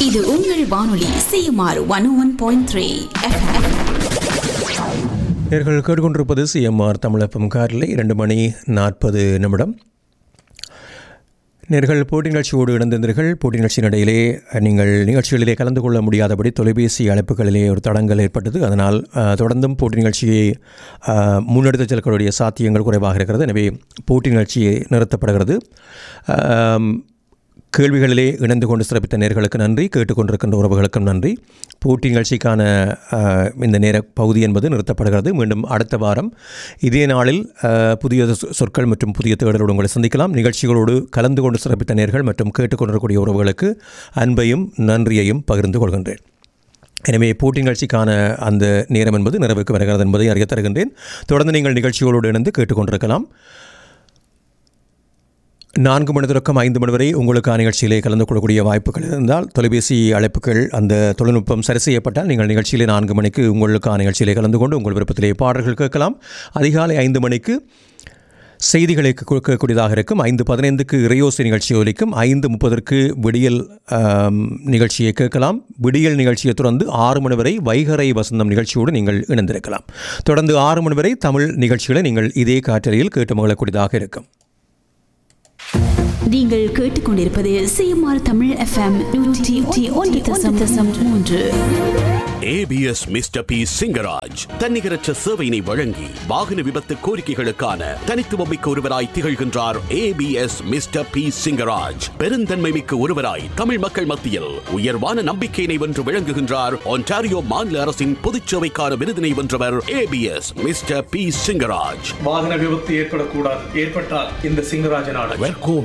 இது உங்கள் வானொலி CMR one one point three நேர்கள் கேட்டுக்கொண்டிருப்பது சிஎம்ஆர் தமிழப்பம் காரில் இரண்டு மணி நாற்பது நிமிடம் நேர்கள் போட்டி நிகழ்ச்சியோடு இணைந்திருந்தீர்கள் போட்டி நிகழ்ச்சியின் இடையிலே நீங்கள் நிகழ்ச்சிகளிலே கலந்து கொள்ள முடியாதபடி தொலைபேசி அழைப்புகளிலே ஒரு தடங்கல் ஏற்பட்டது அதனால் அஹ், தொடர்ந்தும் போட்டி நிகழ்ச்சியை அஹ், முன்னெடுத்துச் செல்லக்கூடிய சாத்தியங்கள் குறைவாக இருக்கிறது எனவே போட்டி நிகழ்ச்சி நிறுத்தப்படுகிறது அம், கேள்விகளிலே இணைந்து கொண்டு சிறப்பித்த நேர்களுக்கு நன்றி கேட்டுக்கொண்டிருக்கின்ற உறவுகளுக்கும் நன்றி போட்டி நிகழ்ச்சிக்கான அஹ், இந்த நேர பகுதி என்பது நிறுத்தப்படுகிறது மீண்டும் அடுத்த வாரம் இதே நாளில் அஹ், புதிய சொ- சொற்கள் மற்றும் புதிய தேடலோடு உங்களை சந்திக்கலாம் நிகழ்ச்சிகளோடு கலந்து கொண்டு சிறப்பித்த நேர்கள் மற்றும் கேட்டுக்கொண்டிருக்கக்கூடிய உறவுகளுக்கு அன்பையும் நன்றியையும் பகிர்ந்து கொள்கின்றேன் எனவே போட்டி நிகழ்ச்சிக்கான அந்த நேரம் என்பது நிறைவுக்கு வருகிறது என்பதை அறியத் தருகின்றேன் தொடர்ந்து நீங்கள் நிகழ்ச்சிகளோடு இணைந்து கேட்டுக்கொண்டிருக்கலாம் நான்கு மணி தொடக்கம் ஐந்து மணி வரை உங்களுக்கான நிகழ்ச்சியிலே கலந்து கொள்ளக்கூடிய வாய்ப்புகள் இருந்தால் தொலைபேசி அழைப்புகள் அந்த தொழில்நுட்பம் சரி செய்யப்பட்டால் நீங்கள் நிகழ்ச்சியிலே நான்கு மணிக்கு உங்களுக்கான நிகழ்ச்சியிலே கலந்து கொண்டு உங்கள் விருப்பத்திலே பாடல்கள் கேட்கலாம் அதிகாலை ஐந்து மணிக்கு செய்திகளை கேட்க- கேட்கக்கூடியதாக இருக்கும் ஐந்து பதினைந்துக்கு இறையோசை நிகழ்ச்சி ஒலிக்கும் ஐந்து முப்பதற்கு விடியல் ஆம், நிகழ்ச்சியை கேட்கலாம் விடியல் நிகழ்ச்சியை தொடர்ந்து ஆறு மணி வரை வைகரை வசந்தம் நிகழ்ச்சியோடு நீங்கள் இணைந்திருக்கலாம் தொடர்ந்து ஆறு மணி வரை தமிழ் நிகழ்ச்சிகளை நீங்கள் இதே காற்றலையில் கேட்டு மகிழக்கூடியதாக இருக்கும் நீங்கள் கேட்டுக்கொண்டிருப்பது சிஎம்ஆர் தமிழ் எஃப்எம் நூற்றி ஒன்று தசம் தசம் மூன்று ஏபிஎஸ் மிஸ்டர் பி சிங்கராஜ் தன்னிகரற்ற சேவையினை வழங்கி வாகன விபத்து கோரிக்கைகளுக்கான தனித்துவமிக்க ஒருவராய் திகழ்கின்றார் ஏபிஎஸ் மிஸ்டர் பி சிங்கராஜ் பெருந்தன்மை மிக்க ஒருவராய் தமிழ் மக்கள் மத்தியில் உயர்வான நம்பிக்கையினை வென்று விளங்குகின்றார் ஒன்டாரியோ மாநில அரசின் பொதுச்சேவைக்கான விருதினை வென்றவர் ஏபிஎஸ் மிஸ்டர் பி சிங்கராஜ் வாகன விபத்து ஏற்படக்கூடாது ஏற்பட்டால் இந்த சிங்கராஜன் ஆடல் வெர்கோ